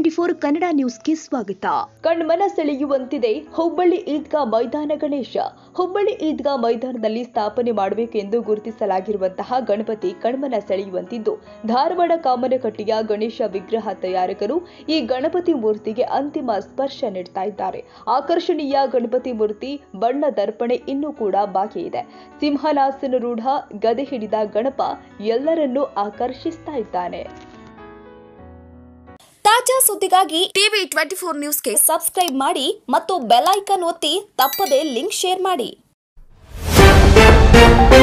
twenty four Kannada ನ್ಯೂಸ್ಗೆ ಸ್ವಾಗತ ಕಣ್ಮನ ಸೆಳೆಯುವಂತಿದೆ ಹುಬ್ಬಳ್ಳಿ ಈದ್ಗಾ ಮೈದಾನ ಗಣೇಶ ಹುಬ್ಬಳ್ಳಿ ಈದ್ಗಾ ಮೈದಾನದಲ್ಲಿ ಸ್ಥಾಪನೆ ಮಾಡಬೇಕು ಎಂದು ಗುರುತಿಸಲಾಗಿರುವಂತಹ ಗಣಪತಿ ಕಣ್ಮನ ಸೆಳೆಯುವಂತಿದ್ದು ಧಾರವಾಡ ಕಾಮನಕಟ್ಟಿಯ ಗಣೇಶ ವಿಗ್ರಹ ತಯಾರಕರು ಈ ಗಣಪತಿ ಮೂರ್ತಿಗೆ ಅಂತಿಮ ಸ್ಪರ್ಶ ನೀಡ್ತಾ ಇದ್ದಾರೆ ಆಕರ್ಷಣೀಯ ಗಣಪತಿ ಮೂರ್ತಿ ಬಣ್ಣ ದರ್ಪಣೆ ಇನ್ನೂ ಕೂಡ ಬಾಕಿ ಇದೆ ಸಿಂಹನಾಸನ ರೂಢ ಗದೆ ಹಿಡಿದ ಗಣಪ ಎಲ್ಲರನ್ನೂ ಆಕರ್ಷಿಸ್ತಾ ಇದ್ದಾನೆ ತಾಜಾ ಸುದ್ದಿಗಾಗಿ ಟಿವಿ ಟ್ವೆಂಟಿ ಫೋರ್ ನ್ಯೂಸ್ಗೆ ಸಬ್ಸ್ಕ್ರೈಬ್ ಮಾಡಿ ಮತ್ತು ಬೆಲ್ ಐಕಾನ್ ಒತ್ತಿ ತಪ್ಪದೇ ಲಿಂಕ್ ಶೇರ್ ಮಾಡಿ